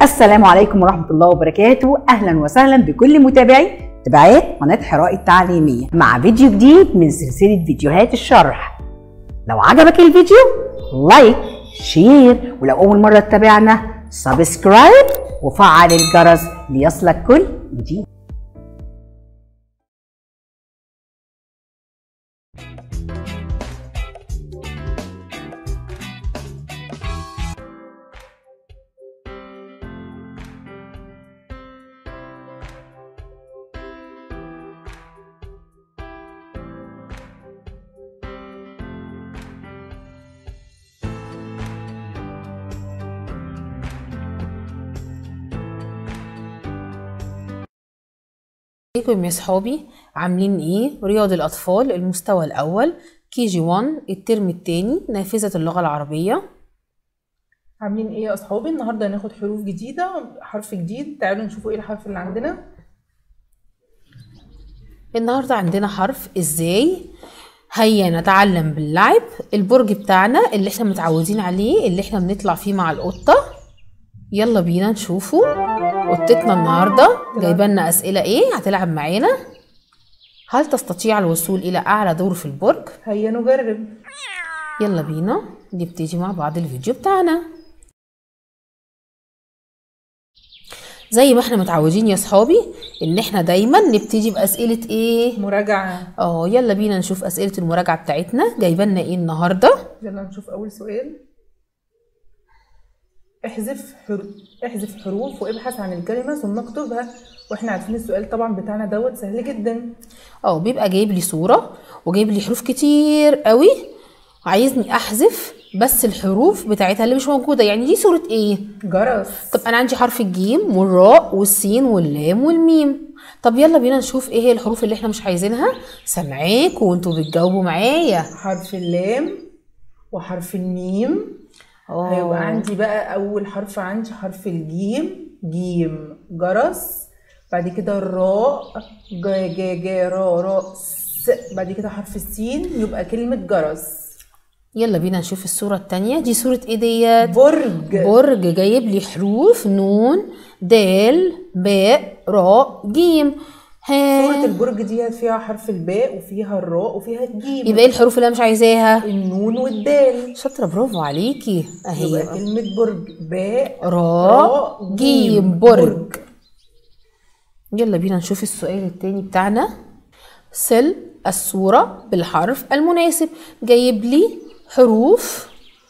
السلام عليكم ورحمة الله وبركاته أهلا وسهلا بكل متابعي تبعات قناة حراء التعليمية مع فيديو جديد من سلسلة فيديوهات الشرح لو عجبك الفيديو لايك شير ولو أول مرة تتابعنا سبسكرايب وفعل الجرس ليصلك كل جديد ازيكم يا صحابي عاملين ايه رياض الاطفال المستوى الاول كي جي 1 الترم الثاني نافذه اللغه العربيه عاملين ايه يا اصحابي النهارده هناخد حروف جديده حرف جديد تعالوا نشوفوا ايه الحرف اللي عندنا النهارده عندنا حرف ازاي هيا نتعلم باللعب البرج بتاعنا اللي احنا متعودين عليه اللي احنا بنطلع فيه مع القطه يلا بينا نشوفه قطتنا النهارده جايبه لنا اسئله ايه هتلعب معانا هل تستطيع الوصول الى اعلى دور في البرج هيا نجرب يلا بينا نبتدي مع بعض الفيديو بتاعنا زي ما احنا متعودين يا صحابي ان احنا دايما نبتدي باسئله ايه مراجعه اه يلا بينا نشوف اسئله المراجعه بتاعتنا جايبه لنا ايه النهارده يلا نشوف اول سؤال احذف حروف احذف حروف وابحث عن الكلمه ثم اكتبها واحنا عارفين السؤال طبعا بتاعنا دوت سهل جدا اه بيبقى جايب لي صوره وجايب لي حروف كتير قوي وعايزني احذف بس الحروف بتاعتها اللي مش موجوده يعني دي صوره ايه جرس طب انا عندي حرف الجيم والراء والسين واللام والميم طب يلا بينا نشوف ايه هي الحروف اللي احنا مش عايزينها سامعاكوا وانتوا بتجاوبوا معايا حرف اللام وحرف الميم اه هيبقى عندي بقى اول حرف عندي حرف الجيم جيم جرس بعد كده الراء جا جا جا را را س بعد كده حرف السين يبقى كلمة جرس يلا بينا نشوف الصوره التانية دي صوره ايه ديت برج برج جايب لي حروف نون دال باء راء جيم صورة ها البرج دي فيها حرف الباء وفيها الراء وفيها الجيم يبقى ايه الحروف اللي انا مش عايزاها النون والدال شاطره برافو عليكي اهي يبقى كلمة برج باء راء جيم برج يلا بينا نشوف السؤال التاني بتاعنا سل الصورة بالحرف المناسب جايب لي حروف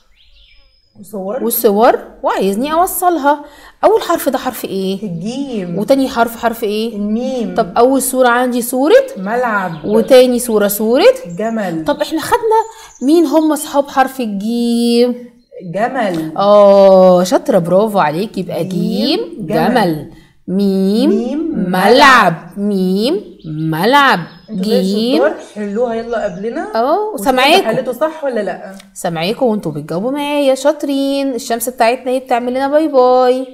وصور وصور وعايزني اوصلها اول حرف ده حرف ايه الجيم وتاني حرف حرف ايه الميم طب اول صورة عندي صورة ملعب وتاني صورة صورة جمل طب احنا خدنا مين هم اصحاب حرف الجيم جمل اه شاطرة برافو عليك يبقى جيم جيم، جمل ميم, ميم، ملعب ميم ملعب انتوا زي جيم الشطار حلوها يلا قبلنا اه وشوفوا سامعاكم حلته صح ولا لا سامعاكم وانتوا بتجاوبوا معايا شاطرين الشمس بتاعتنا هي بتعمل لنا باي باي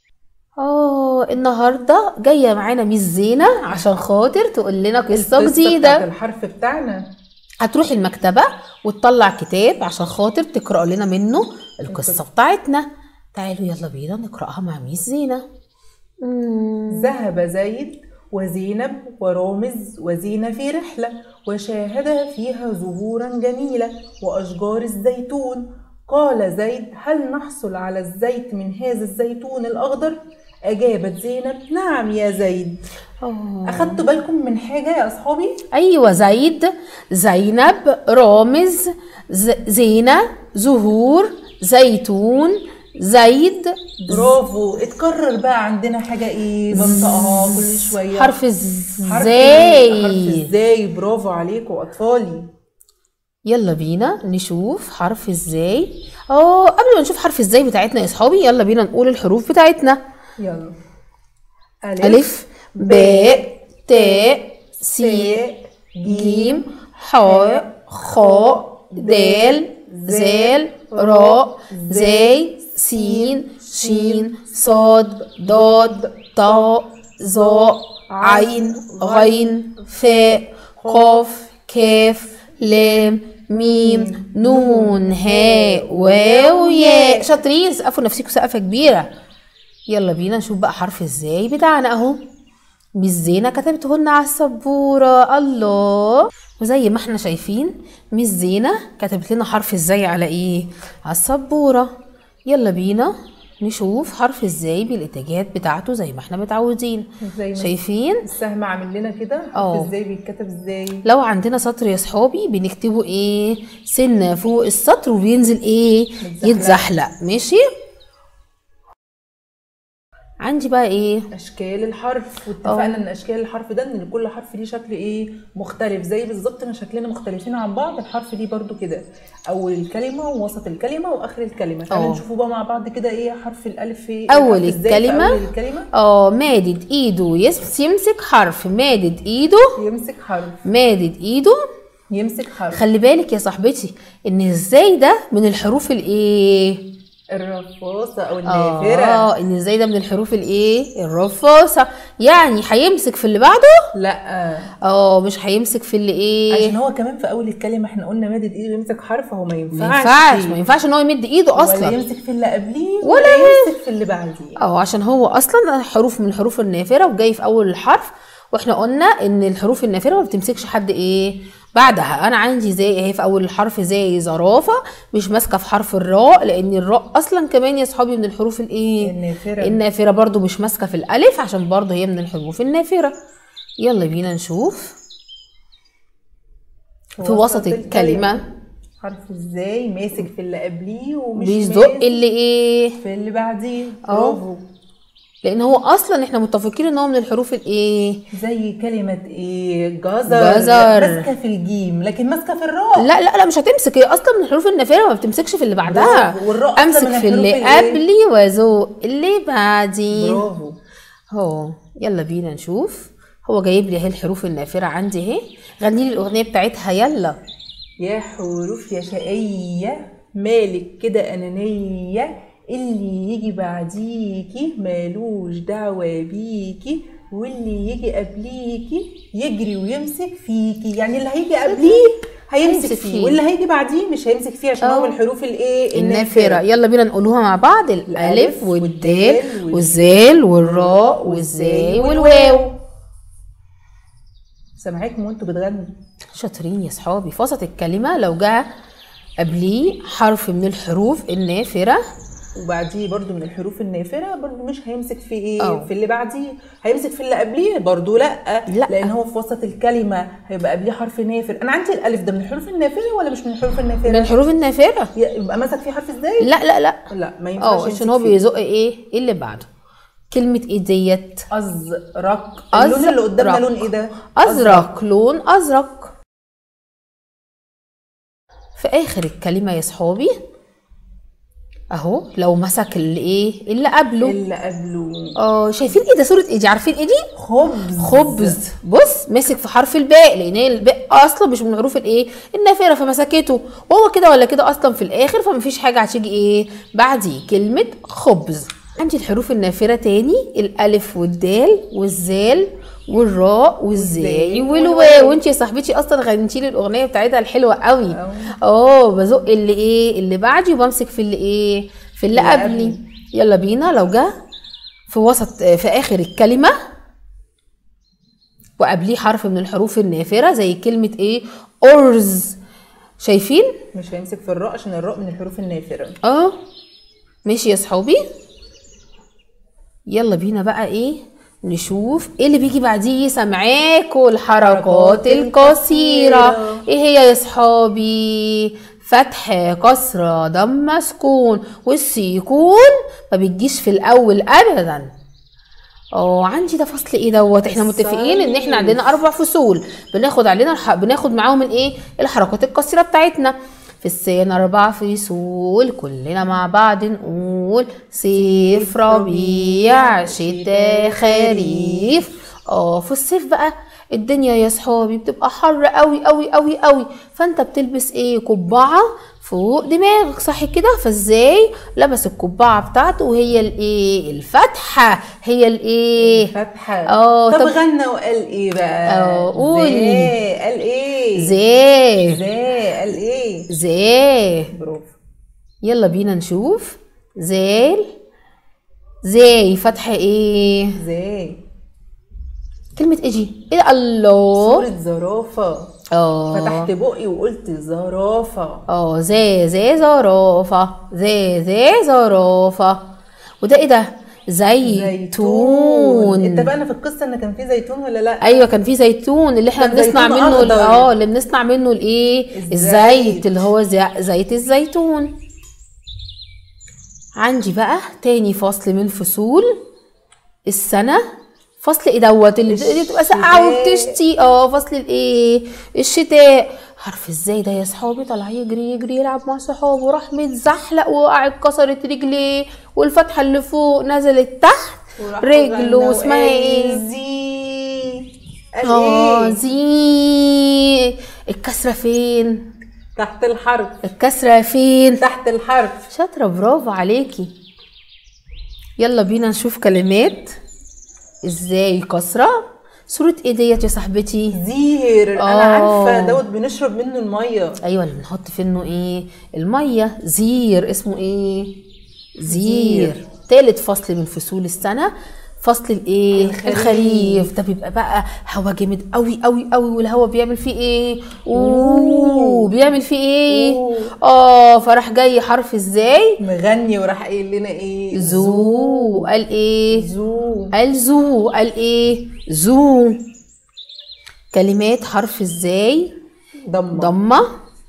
اه النهارده جايه معانا ميس زينه عشان خاطر تقول لنا قصه القصة بتاعت جديده الحرف بتاعنا هتروح المكتبه وتطلع كتاب عشان خاطر تقرا لنا منه القصه بتاعتنا تعالوا يلا بينا نقراها مع ميس زينه مم. ذهب زيد وزينب ورامز وزينة في رحلة وشاهد فيها زهورا جميلة وأشجار الزيتون قال زيد هل نحصل على الزيت من هذا الزيتون الأخضر؟ أجابت زينب نعم يا زيد آه. أخدتوا بالكم من حاجة يا أصحابي؟ ايوه زيد زينب رامز ز... زينه زهور زيتون زيد برافو اتكرر بقى عندنا حاجة ايه بنطقها كل شوية حرف حرف ازاي حرف ازاي برافو عليكم أطفالي يلا بينا نشوف حرف ازاي اه قبل ما نشوف حرف ازاي بتاعتنا يا اصحابي يلا بينا نقول الحروف بتاعتنا يلا الف باء تاء سين جيم حاء خاء دال زال راء زاي سين شين صاد ضاد طاء ظاء عين غين فاء قاف كاف لام ميم نون هاء واو ياء شاطرين سقفوا نفسكم سقفه كبيره يلا بينا نشوف بقى حرف ازاي بتاعنا اهو مش زينة كتبته لنا على السبورة الله وزي ما احنا شايفين مش زينة كتبت لنا حرف ازاي على ايه على السبورة يلا بينا نشوف حرف ازاي بالاتجاهات بتاعته زي ما احنا متعودين زي ما شايفين السهم عامل لنا كده اه. حرف ازاي بيتكتب ازاي لو عندنا سطر يا صحابي بنكتبه ايه سنة فوق السطر وبينزل ايه متزحلق. يتزحلق ماشي عندي بقى ايه اشكال الحرف واتفقنا ان اشكال الحرف ده ان كل حرف ليه شكل ايه مختلف زي بالظبط ما شكلنا مختلفين عن بعض الحرف ليه برضو كده اول الكلمه ووسط الكلمه واخر الكلمه تعالوا اه. نشوفوا بقى مع بعض كده ايه حرف الالف ايه أول الحرف إزاي في الكلمة. اول الكلمه اه مادد ايده يس- يمسك حرف مادد ايده يمسك حرف مادد ايده يمسك حرف خلي بالك يا صاحبتي ان ازاي ده من الحروف الايه الرفاصه او النافره اه ان ازاي ده من الحروف الايه الرفاصه يعني هيمسك في اللي بعده لا اه مش هيمسك في اللي ايه عشان هو كمان في اول الكلمه احنا قلنا مادد ايده يمسك حرف هو ما ينفعش ما ينفعش ما ينفعش ان هو يمد ايده ولا اصلا يمسك في اللي قبليه ولا ولا يمسك في اللي بعديه اه عشان هو اصلا حروف من الحروف النافره وجاي في اول الحرف واحنا قلنا ان الحروف النافره ما بتمسكش حد ايه بعدها انا عندي زي اهي في اول الحرف زي زرافه مش ماسكه في حرف الراء لان الراء اصلا كمان يا صحابي من الحروف الايه النافرة. النافره برضو مش ماسكه في الالف عشان برضو هي من الحروف النافره يلا بينا نشوف في وسط الكلمه حرف ازاي ماسك في اللي قبليه ومش بيزق ماسك اللي ايه في اللي بعديه اه. برافو لان هو اصلا احنا متفقين ان هو من الحروف الايه زي كلمة ايه جزر جزر. ماسكة في الجيم لكن ماسكة في الراء لا لا لا مش هتمسك هي اصلا من الحروف النافره ما بتمسكش في اللي بعدها برافو. والراء أصلاً امسك من في اللي الحروف الإيه؟ قبلي وازوق اللي بعدي برافو اهو يلا بينا نشوف هو جايب لي اهي الحروف النافره عندي اهي غني لي الاغنيه بتاعتها يلا يا حروف يا شقية مالك كده أنانية اللي يجي بعديكي مالوش دعوة بيكي واللي يجي قبليكي يجري ويمسك فيكي يعني اللي هيجي قبليه هيمسك هيمسك فيه فيه. واللي هيجي بعديه مش هيمسك فيه عشان هو اه. من الحروف الايه النافره يلا بينا نقولوها مع بعض الالف الألف والدال والدال والزال والراء والزاي والواو سامعاكم وانتوا بتغنوا شاطرين يا صحابي في وسط الكلمه لو جه قبليه حرف من الحروف النافره وبعديه برضو من الحروف النافرة برضو مش هيمسك في ايه اه. في اللي بعديه هيمسك في اللي قبليه برضو لا لا. لان هو في وسط الكلمة هيبقى قبليه حرف نافر انا عندي الالف ده من الحروف النافرة ولا مش من الحروف من النافرة الحروف النافره يبقى مسك فيه حرف ازاي لا لا لا لا ما ينفعش اه يمسك عشان هو فيه. بيزق ايه ايه اللي بعده كلمة ايه ديت ازرق اللون اللي قدامنا أزرق. لون ايه ده ازرق لون ازرق في اخر الكلمة يا صحابي اهو لو مسك اللي ايه اللي قبله اللي قبله اه شايفين ايه ده صورة ايه دي عارفين ايه دي خبز خبز بص مسك في حرف الباء لان هي الباء اصلا مش من حروف الايه النافره فمسكته وهو كده ولا كده اصلا في الاخر فمفيش حاجه هتيجي ايه بعديه كلمه خبز عندي الحروف النافره تاني الالف والدال والزال والراء والزاي والزاي والواو والواو. وانت يا صاحبتي اصلا غنيتي لي الاغنيه بتاعتها الحلوه قوي أوي. اه بزق اللي ايه اللي بعدي وبمسك في اللي ايه في اللي اللي قبلي قبلي. يلا بينا لو جه في وسط في اخر الكلمه وقبليه حرف من الحروف النافرة زي كلمة ايه أرز شايفين مش هيمسك في الراء عشان الراء من الحروف النافرة اه ماشي يا صحابي يلا بينا بقى ايه نشوف ايه اللي بيجي بعديه سامعاكوا الحركات الحركات القصيرة القصيرة. ايه هي يا صحابي فتح كسرة ضم مسكون والسيكون ما بتجيش في الاول ابدا اه عندي ده فصل ايه دوت احنا متفقين ان احنا عندنا اربع فصول بناخد علينا الح... بناخد معاهم الايه الحركات القصيره بتاعتنا في السنة أربع فصول كلنا مع بعض نقول صيف ربيع شتاء خريف اه في الصيف بقى الدنيا يا صحابي بتبقى حر قوي قوي قوي قوي فانت بتلبس ايه قبعه فوق دماغك صح كده فازاي لبس القبعه بتاعته وهي الايه الفتحه هي الايه فتحة اه، طب, طب- غنى وقال ايه بقى اه، قولي. زي قال ايه زي زي قال ايه زي برافو يلا بينا نشوف زال زي فتح ايه زي كلمة اجي ايه ده الله صورة زرافة اه فتحت بقي وقلت زرافة اه زي زي زرافة زي زي زرافة وده ايه ده زيتون اتفقنا في القصة ان كان في زيتون ولا لا ايوه كان في زيتون اللي احنا كان بنصنع زيتون منه ال- أخضر. اه اللي بنصنع منه الايه الزيت. الزيت اللي هو زي- زيت الزيتون عندي بقى تاني فصل من فصول السنة فصل ايه دوت اللي اللي بتبقى ساقعة الشتاء. وبتشتي اه فصل الايه الشتاء عارف ازاي ده يا صحابي طلع يجري يجري يلعب مع صحابه راح متزحلق وقع اتكسرت رجليه والفتحة اللي فوق نزلت تحت وراح رجله غنى اسمها وقال ايه زي قال اه ايه زي الكسرة فين؟ تحت الحرف الكسرة فين؟ تحت الحرف شاطرة برافو عليكي يلا بينا نشوف كلمات ازاي كسرة صورة ايه ديت يا صاحبتي؟ زير انا آه. عارفة دوت بنشرب منه المية ايوه اللي بنحط في انه ايه؟ المية زير اسمه ايه؟ زير زير. تالت فصل من فصول السنة فصل الايه؟ الخريف. الخريف ده بيبقى بقى هوا جامد قوي قوي قوي والهوا بيعمل فيه ايه؟ اوه بيعمل فيه ايه؟ أوه. اه فراح جاي حرف ازاي؟ مغني وراح قايل لنا ايه زو قال ايه؟ زو قال زو قال ايه؟ زو كلمات حرف ازاي؟ ضمة ضمة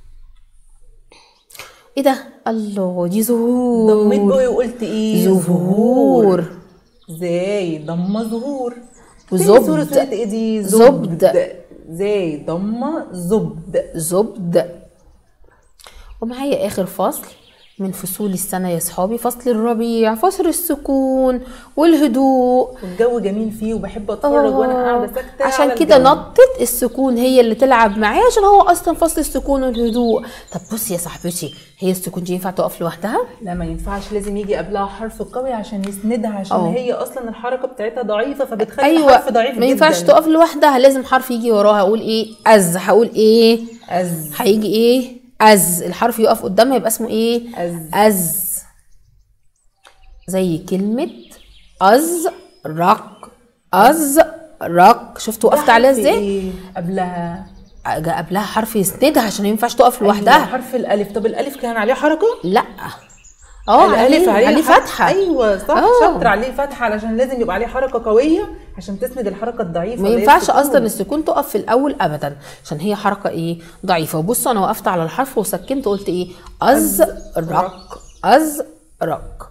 ايه ده؟ الله دي زهور ضميت بقي وقلت ايه زهور زي ضمة زهور وزبد. تاني صورة صورة ايه دي زبد. زي ضمة زبد زبد ومعايا اخر فصل من فصول السنة يا صحابي فصل الربيع فصل السكون والهدوء والجو جميل فيه وبحب اتفرج وانا قاعدة ساكتة عشان على كده الجو. نطت السكون هي اللي تلعب معايا عشان هو اصلا فصل السكون والهدوء طب بصي يا صاحبتي هي السكون دي ينفع تقف لوحدها لا ما ينفعش لازم يجي قبلها حرف قوي عشان يسندها عشان اه. هي اصلا الحركه بتاعتها ضعيفه فبتخلي ايوه الحرف ضعيف ما ينفعش جداً. تقف لوحدها لازم حرف يجي وراها اقول ايه از هقول ايه أز هيجي ايه از الحرف يقف قدامها يبقى اسمه ايه أز. از زي كلمة أزرق أزرق شفتوا وقفت ده عليها حرف ازاي؟ إيه؟ قبلها جا قبلها حرف يسندها عشان ما ينفعش تقف أيوة، لوحدها حرف الالف طب الالف كان عليه حركه لا اه عليه عليه حرف- فتحة ايوه صح اه. شاطر عليه فتحه علشان لازم يبقى عليه حركه قويه عشان تسند الحركه الضعيفه ما اللي هي ينفعش السكون. اصلا السكون تقف في الاول ابدا عشان هي حركه ايه ضعيفه وبصوا انا وقفت على الحرف وسكنت قلت ايه ازرق ازرق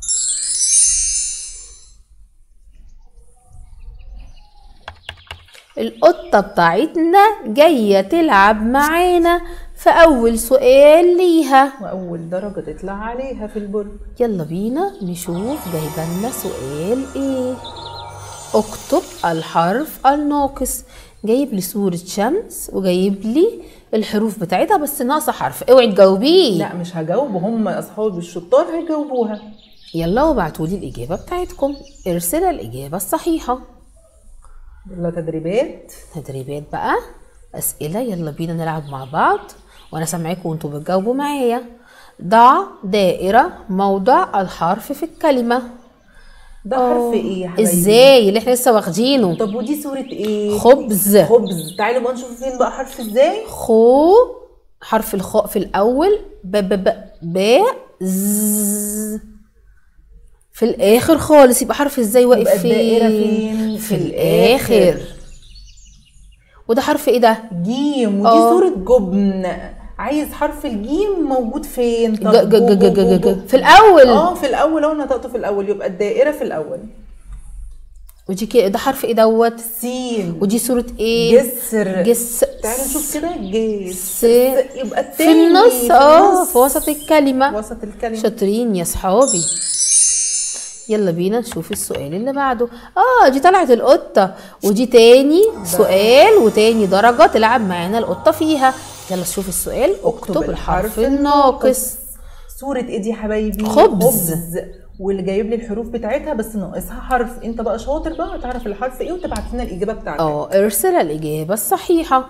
القطة بتاعتنا جاية تلعب معانا في أول سؤال ليها واول درجه تطلع عليها في البر يلا بينا نشوف جايبه لنا سؤال ايه اكتب الحرف الناقص جايب لي صورة شمس وجايب لي الحروف بتاعتها بس ناقصة حرف اوعي تجاوبيه لا مش هجاوب هم اصحابي الشطار هيجاوبوها يلا وابعتوا لي الإجابة بتاعتكم ارسل الإجابة الصحيحة يلا تدريبات تدريبات بقى أسئلة يلا بينا نلعب مع بعض وأنا سامعاكم وانتوا بتجاوبوا معايا ضع دائرة موضع الحرف في الكلمة ده حرف ايه يا حبايبي ازاي اللي احنا لسه واخدينه طب ودي صورة ايه؟ خبز خبز تعالوا بقى نشوف فين بقى حرف ازاي خو حرف الخاء في الأول ب ب ب ب ز في الآخر خالص يبقى حرف ازاي واقف يبقى فين؟ الدائرة فين؟ في في الآخر الآخر. وده حرف ايه ده؟ جيم ودي آه. صورة جبن عايز حرف الجيم موجود فين؟ طب ج- ج- جو- ج- جو- ج- جو- ج- جو. في الأول اه في الأول اهو نطقته في الأول يبقى الدائرة في الأول ودي كده ده حرف ايه دوت؟ سين ودي صورة ايه؟ جسر جس تعالوا نشوف كده جس س يبقى في التاني النص اه النص. في وسط الكلمة وسط الكلمة شاطرين يا صحابي يلا بينا نشوف السؤال اللي بعده اه دي طلعت القطة ودي تاني سؤال وتاني درجة تلعب معانا القطة فيها يلا شوف السؤال اكتب الحرف الناقص صورة ايه دي يا حبايبي؟ خبز. واللي جايب لي الحروف بتاعتها بس ناقصها حرف انت بقى شاطر بقى تعرف الحرف ايه وتبعت لنا الإجابة بتاعتك اه ارسل الإجابة الصحيحة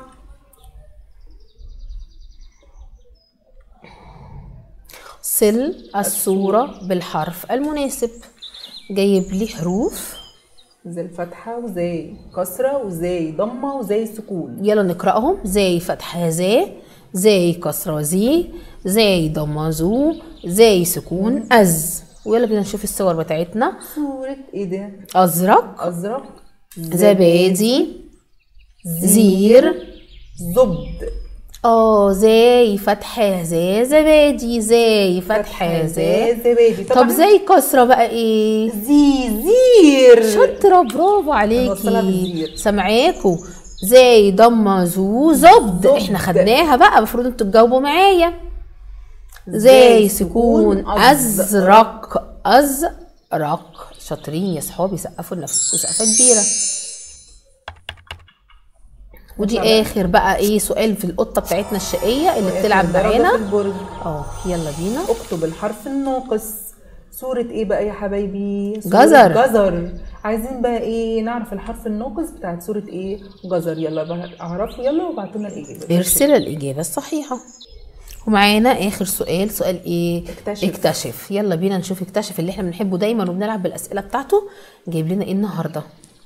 صل الصورة بالحرف المناسب جايب لي حروف زي الفتحة وزي كسرة وزي ضمة وزي سكون يلا نقرأهم زي فتحة زي زي كسرة زي زي ضمة زو زي سكون أز ويلا بينا نشوف الصور بتاعتنا صورة ايه ده؟ أزرق أزرق زبادي زير زبد اه زي فتحة زي زبادي زي فتحة زي زبادي طب زي كسرة بقى ايه زي زير شاطرة برافو هنوصلها عليكي بالزير. سامعاكوا زي ضمة زو زبد زبد. احنا خدناها بقى المفروض انتوا تجاوبوا معايا زي سكون ازرق ازرق شاطرين يا صحابي سقفوا لنفسكم سقفه كبيره ودي بقى. اخر بقى ايه سؤال في القطه بتاعتنا الشقيه اللي بتلعب درجة في معانا البرج اه يلا بينا اكتب الحرف الناقص صورة ايه بقى يا حبايبي؟ صورة جزر. جزر عايزين بقى ايه نعرف الحرف الناقص بتاعت صورة ايه؟ جزر يلا بقى اعرفوا يلا وابعتوا لنا الاجابة ارسل الاجابه الصحيحه ومعانا اخر سؤال سؤال ايه اكتشف. اكتشف يلا بينا نشوف اكتشف اللي احنا بنحبه دايما وبنلعب بالاسئله بتاعته جايب لنا ايه النهارده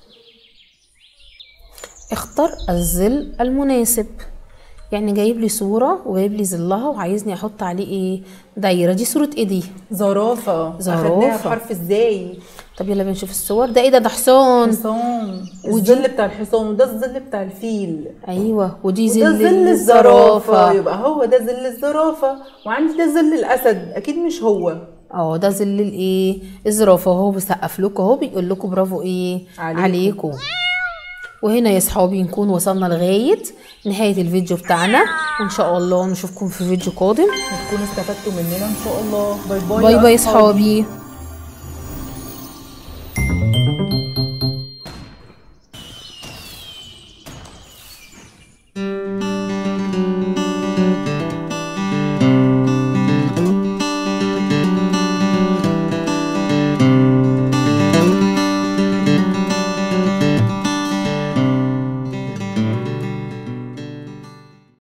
اختر الظل المناسب يعني جايب لي صوره وجايب لي ظلها وعايزني احط عليه ايه دايره دي صوره ايه دي زرافة زرافة. اخدناها بحرف ازاي؟ طب يلا بنشوف الصور ده ايه ده ده حصان حصان الظل بتاع الحصان وده الظل بتاع الفيل ايوه ودي وده ظل ظل الزرافه الزرافة يبقى هو ده ظل الزرافة وعندي ده ظل الأسد أكيد مش هو اه ده ظل الايه الزرافه وهو بيسقف لكم اهو بيقول لكم برافو ايه عليكم. عليكم وهنا يا صحابي نكون وصلنا لغايه نهايه الفيديو بتاعنا وان شاء الله نشوفكم في فيديو قادم تكونوا استفدتوا مننا إن شاء الله باي باي باي يا باي أصحابي. صحابي